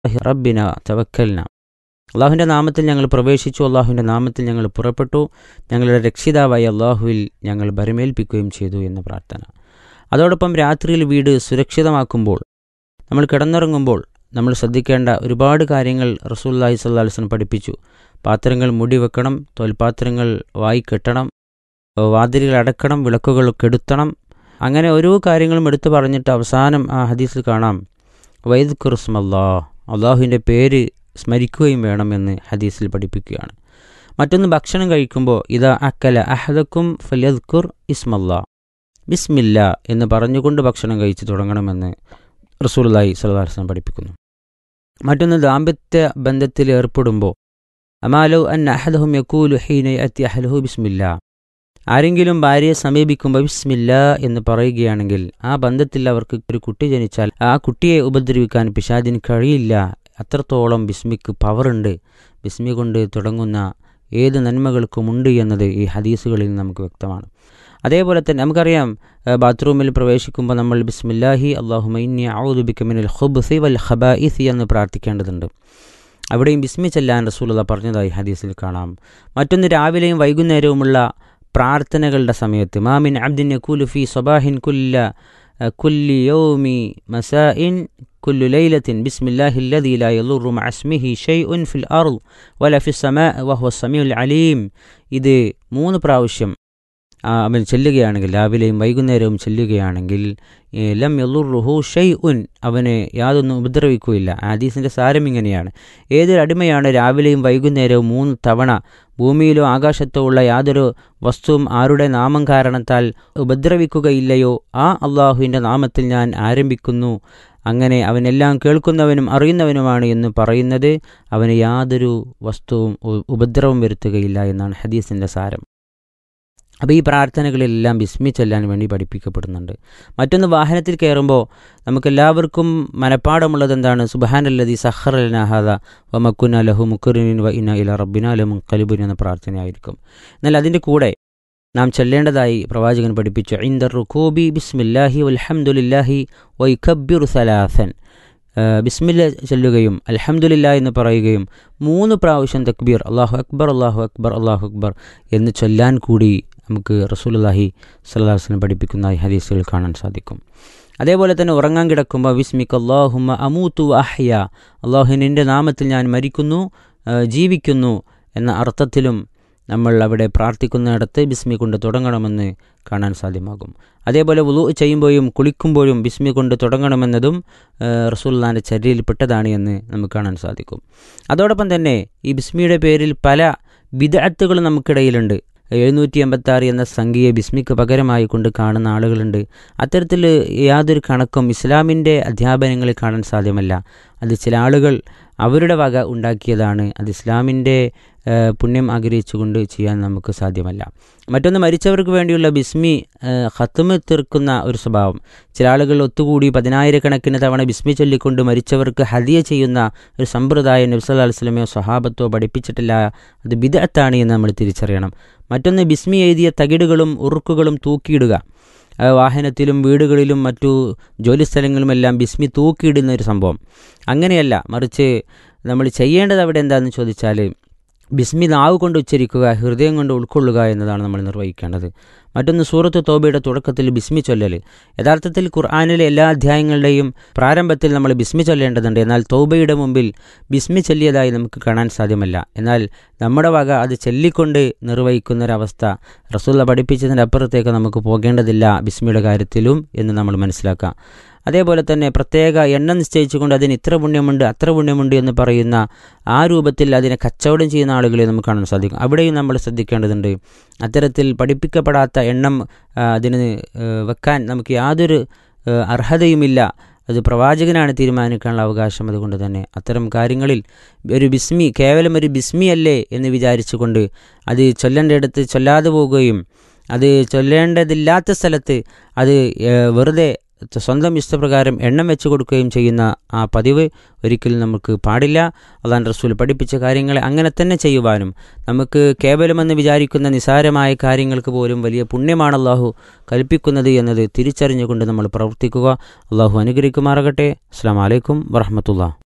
റബ്ബിന തവക്കൽന അള്ളാഹുവിൻ്റെ നാമത്തിൽ ഞങ്ങൾ പ്രവേശിച്ചു അള്ളാഹുവിൻ്റെ നാമത്തിൽ ഞങ്ങൾ പുറപ്പെട്ടു ഞങ്ങളുടെ രക്ഷിതാവായ അള്ളാഹുവിൽ ഞങ്ങൾ ബരമേൽപ്പിക്കുകയും ചെയ്തു എന്ന പ്രാർത്ഥന അതോടൊപ്പം രാത്രിയിൽ വീട് സുരക്ഷിതമാക്കുമ്പോൾ നമ്മൾ കിടന്നുറങ്ങുമ്പോൾ നമ്മൾ ശ്രദ്ധിക്കേണ്ട ഒരുപാട് കാര്യങ്ങൾ റസൂല്ലാഹി സ്വല്ലാസ്ലം പഠിപ്പിച്ചു പാത്രങ്ങൾ മുടി വെക്കണം തോൽപാത്രങ്ങൾ വായി കെട്ടണം വാതിലുകൾ അടക്കണം വിളക്കുകൾ കെടുത്തണം അങ്ങനെ ഓരോ കാര്യങ്ങളും എടുത്തു പറഞ്ഞിട്ട് അവസാനം ആ ഹദീസിൽ കാണാം വൈദ് കുറുസ്മല്ലാ അള്ളാഹുവിൻ്റെ പേര് സ്മരിക്കുകയും വേണമെന്ന് ഹദീസിൽ പഠിപ്പിക്കുകയാണ് മറ്റൊന്ന് ഭക്ഷണം കഴിക്കുമ്പോൾ ഇതാ അക്കല അഹദക്കും ഫലദ്ഖുർ ഇസ്മല്ല ബിസ്മില്ല എന്ന് പറഞ്ഞുകൊണ്ട് ഭക്ഷണം കഴിച്ച് തുടങ്ങണമെന്ന് റസൂൽല്ലാഹി സല്ലാസ്ലം പഠിപ്പിക്കുന്നു മറ്റൊന്ന് ദാമ്പത്യ ബന്ധത്തിൽ ഏർപ്പെടുമ്പോൾ അമാലോ അൻ അഹദഹും യക്കൂലു ഹീന അത്തി അഹലഹു ബിസ്മില്ല ആരെങ്കിലും ഭാര്യയെ സമീപിക്കുമ്പോൾ ബിസ്മില്ല എന്ന് പറയുകയാണെങ്കിൽ ആ ബന്ധത്തിൽ അവർക്ക് ഒരു കുട്ടി ജനിച്ചാൽ ആ കുട്ടിയെ ഉപദ്രവിക്കാൻ പിശാദിന് കഴിയില്ല അത്രത്തോളം ബിസ്മിക്ക് പവറുണ്ട് ബിസ്മി കൊണ്ട് തുടങ്ങുന്ന ഏത് നന്മകൾക്കുമുണ്ട് എന്നത് ഈ ഹദീസുകളിൽ നമുക്ക് വ്യക്തമാണ് അതേപോലെ തന്നെ നമുക്കറിയാം ബാത്റൂമിൽ പ്രവേശിക്കുമ്പോൾ നമ്മൾ ബിസ്മില്ലാഹി അള്ളാഹുമൈന്യ ഔദുബിക്കമിനൽ ഹുബ്സി വൽ ഹബാഇസി എന്ന് പ്രാർത്ഥിക്കേണ്ടതുണ്ട് അവിടെയും ബിസ്മി ചെല്ലാൻ റസൂലുള്ള പറഞ്ഞതായി ഹദീസിൽ കാണാം മറ്റൊന്ന് രാവിലെയും വൈകുന്നേരവുമുള്ള പ്രാർത്ഥനകളുടെ സമയത്ത് മാമിൻ അബ്ദിൻ യക്കൂലു ഫി സബാഹിൻ കുല്ല കുല്ലി യൗമി മസാഇൻ കുല്ലു ലൈലത്തിൻ ബിസ്മില്ലാഹില്ലദീ ലാ യളുറു മഅ ഇസ്മിഹി ഷൈഉൻ ഫിൽ അർള് വല ഫിസ് സമാ വഹുവ സമീഉൽ അലീം ഇത് മൂന്ന് പ്രാവശ്യം അവൻ ചെല്ലുകയാണെങ്കിൽ രാവിലെയും വൈകുന്നേരവും ചെല്ലുകയാണെങ്കിൽ ലം യളുറുഹു ഷെയ് ഉൻ അവനെ യാതൊന്നും ഉപദ്രവിക്കുകയില്ല ആദീസിൻ്റെ സാരം ഇങ്ങനെയാണ് ഏതൊരു അടിമയാണ് രാവിലെയും വൈകുന്നേരവും മൂന്ന് തവണ ഭൂമിയിലോ ആകാശത്തോ ഉള്ള യാതൊരു വസ്തുവും ആരുടെ നാമം കാരണത്താൽ ഉപദ്രവിക്കുകയില്ലയോ ആ അള്ളാഹുവിൻ്റെ നാമത്തിൽ ഞാൻ ആരംഭിക്കുന്നു അങ്ങനെ അവനെല്ലാം കേൾക്കുന്നവനും അറിയുന്നവനുമാണ് എന്ന് പറയുന്നത് അവന് യാതൊരു വസ്തുവും ഉപദ്രവം വരുത്തുകയില്ല എന്നാണ് ഹദീസിൻ്റെ സാരം അപ്പോൾ ഈ പ്രാർത്ഥനകളെല്ലാം ബിസ്മി ചെല്ലാൻ വേണ്ടി പഠിപ്പിക്കപ്പെടുന്നുണ്ട് മറ്റൊന്ന് വാഹനത്തിൽ കയറുമ്പോൾ നമുക്കെല്ലാവർക്കും മനപ്പാടമുള്ളത് എന്താണ് സുബഹാനല്ലതി സഹറലനാഹാദ വ മക്കുന ലഹു മുക്കുറിൻ വ ഇന ഇല റബ്ബിന ലഹു കലിബുൻ എന്ന പ്രാർത്ഥനയായിരിക്കും എന്നാൽ അതിൻ്റെ കൂടെ നാം ചെല്ലേണ്ടതായി പ്രവാചകൻ പഠിപ്പിച്ചു ഇന്ദർ റുഖൂബി ബിസ്മില്ലാഹി വൽഹംദുലില്ലാഹി വൈഖബ്ബിറു സലാസൻ ബിസ്മില്ല ചെല്ലുകയും അൽഹംദുലില്ല എന്ന് പറയുകയും മൂന്ന് പ്രാവശ്യം തക്ബീർ അള്ളാഹു അക്ബർ അള്ളാഹു അക്ബർ അള്ളാഹു അക്ബർ എന്ന് ചൊല്ലാൻ കൂടി നമുക്ക് റസൂലുല്ലാഹി സല്ലാഹുസ്ലം പഠിപ്പിക്കുന്ന ഹദീസുകൾ കാണാൻ സാധിക്കും അതേപോലെ തന്നെ ഉറങ്ങാൻ കിടക്കുമ്പോൾ വിസ്മിക്ക് അള്ളാഹുമ്മ അമൂത്തു അഹ്യ അള്ളാഹുവിൻ്റെ നാമത്തിൽ ഞാൻ മരിക്കുന്നു ജീവിക്കുന്നു എന്ന അർത്ഥത്തിലും നമ്മൾ അവിടെ പ്രാർത്ഥിക്കുന്നിടത്ത് ബിസ്മി കൊണ്ട് തുടങ്ങണമെന്ന് കാണാൻ സാധ്യമാകും അതേപോലെ വുളു ചെയ്യുമ്പോഴും കുളിക്കുമ്പോഴും ബിസ്മി കൊണ്ട് തുടങ്ങണമെന്നതും റസൂല്ലാൻ്റെ ചര്യയിൽപ്പെട്ടതാണ് എന്ന് നമുക്ക് കാണാൻ സാധിക്കും അതോടൊപ്പം തന്നെ ഈ ബിസ്മിയുടെ പേരിൽ പല വിദഗ്ധകളും നമുക്കിടയിലുണ്ട് എഴുന്നൂറ്റി എൺപത്താറ് എന്ന സംഖ്യയെ ബിസ്മിക്ക് പകരമായി കൊണ്ട് കാണുന്ന ആളുകളുണ്ട് അത്തരത്തിൽ യാതൊരു കണക്കും ഇസ്ലാമിൻ്റെ അധ്യാപനങ്ങളിൽ കാണാൻ സാധ്യമല്ല അത് ചില ആളുകൾ അവരുടെ വക ഉണ്ടാക്കിയതാണ് അത് ഇസ്ലാമിൻ്റെ പുണ്യം ആഗ്രഹിച്ചുകൊണ്ട് ചെയ്യാൻ നമുക്ക് സാധ്യമല്ല മറ്റൊന്ന് മരിച്ചവർക്ക് വേണ്ടിയുള്ള ബിസ്മി ഹത്തുമ് തീർക്കുന്ന ഒരു സ്വഭാവം ചില ആളുകൾ ഒത്തുകൂടി പതിനായിരക്കണക്കിന് തവണ ബിസ്മി ചൊല്ലിക്കൊണ്ട് മരിച്ചവർക്ക് ഹദിയ ചെയ്യുന്ന ഒരു സമ്പ്രദായം നബ്സല്ലാ വസ്ലമയോ സ്വഹാബത്തോ പഠിപ്പിച്ചിട്ടില്ല അത് ബിദത്താണ് എന്ന് നമ്മൾ തിരിച്ചറിയണം മറ്റൊന്ന് ബിസ്മി എഴുതിയ തകിടുകളും ഉറുക്കുകളും തൂക്കിയിടുക വാഹനത്തിലും വീടുകളിലും മറ്റു ജോലിസ്ഥലങ്ങളുമെല്ലാം ബിസ്മി തൂക്കിയിടുന്ന ഒരു സംഭവം അങ്ങനെയല്ല മറിച്ച് നമ്മൾ ചെയ്യേണ്ടത് അവിടെ എന്താണെന്ന് ചോദിച്ചാൽ ബിസ്മി നാവ് കൊണ്ട് ഉച്ചരിക്കുക ഹൃദയം കൊണ്ട് ഉൾക്കൊള്ളുക എന്നതാണ് നമ്മൾ നിർവഹിക്കേണ്ടത് മറ്റൊന്ന് സൂറത്ത് തോബയുടെ തുടക്കത്തിൽ ബിസ്മി ചൊല്ലൽ യഥാർത്ഥത്തിൽ ഖുർആാനിലെ എല്ലാ അധ്യായങ്ങളുടെയും പ്രാരംഭത്തിൽ നമ്മൾ ബിസ്മി ചൊല്ലേണ്ടതുണ്ട് എന്നാൽ തോബയുടെ മുമ്പിൽ ബിസ്മി ചൊല്ലിയതായി നമുക്ക് കാണാൻ സാധ്യമല്ല എന്നാൽ നമ്മുടെ വക അത് ചൊല്ലിക്കൊണ്ട് നിർവഹിക്കുന്ന ഒരവസ്ഥ റസൂല്ല പഠിപ്പിച്ചതിൻ്റെ അപ്പുറത്തേക്ക് നമുക്ക് പോകേണ്ടതില്ല ബിസ്മിയുടെ കാര്യത്തിലും എന്ന് നമ്മൾ മനസ്സിലാക്കാം അതേപോലെ തന്നെ പ്രത്യേക എണ്ണം നിശ്ചയിച്ചുകൊണ്ട് അതിന് ഇത്ര പുണ്യമുണ്ട് അത്ര പുണ്യമുണ്ട് എന്ന് പറയുന്ന ആ രൂപത്തിൽ അതിനെ കച്ചവടം ചെയ്യുന്ന ആളുകളെ നമുക്ക് കാണാൻ സാധിക്കും അവിടെയും നമ്മൾ ശ്രദ്ധിക്കേണ്ടതുണ്ട് അത്തരത്തിൽ പഠിപ്പിക്കപ്പെടാത്ത എണ്ണം അതിന് വെക്കാൻ നമുക്ക് യാതൊരു അർഹതയുമില്ല അത് പ്രവാചകനാണ് തീരുമാനിക്കാനുള്ള അവകാശം അതുകൊണ്ട് തന്നെ അത്തരം കാര്യങ്ങളിൽ ഒരു ബിസ്മി കേവലം ഒരു ബിസ്മി അല്ലേ എന്ന് വിചാരിച്ചുകൊണ്ട് അത് ചൊല്ലേണ്ടയിടത്ത് ചൊല്ലാതെ പോവുകയും അത് ചൊല്ലേണ്ടതില്ലാത്ത സ്ഥലത്ത് അത് വെറുതെ സ്വന്തം ഇഷ്ടപ്രകാരം എണ്ണം വെച്ച് കൊടുക്കുകയും ചെയ്യുന്ന ആ പതിവ് ഒരിക്കലും നമുക്ക് പാടില്ല അള്ളാൻ റസൂൽ പഠിപ്പിച്ച കാര്യങ്ങളെ അങ്ങനെ തന്നെ ചെയ്യുവാനും നമുക്ക് കേവലമെന്ന് വിചാരിക്കുന്ന നിസാരമായ കാര്യങ്ങൾക്ക് പോലും വലിയ പുണ്യമാണ് അള്ളാഹു കൽപ്പിക്കുന്നത് എന്നത് തിരിച്ചറിഞ്ഞുകൊണ്ട് നമ്മൾ പ്രവർത്തിക്കുക അള്ളാഹു അനുഗ്രഹിക്കുമാറാകട്ടെ അസ്സാം വലൈക്കും വറഹമത്തുള്ള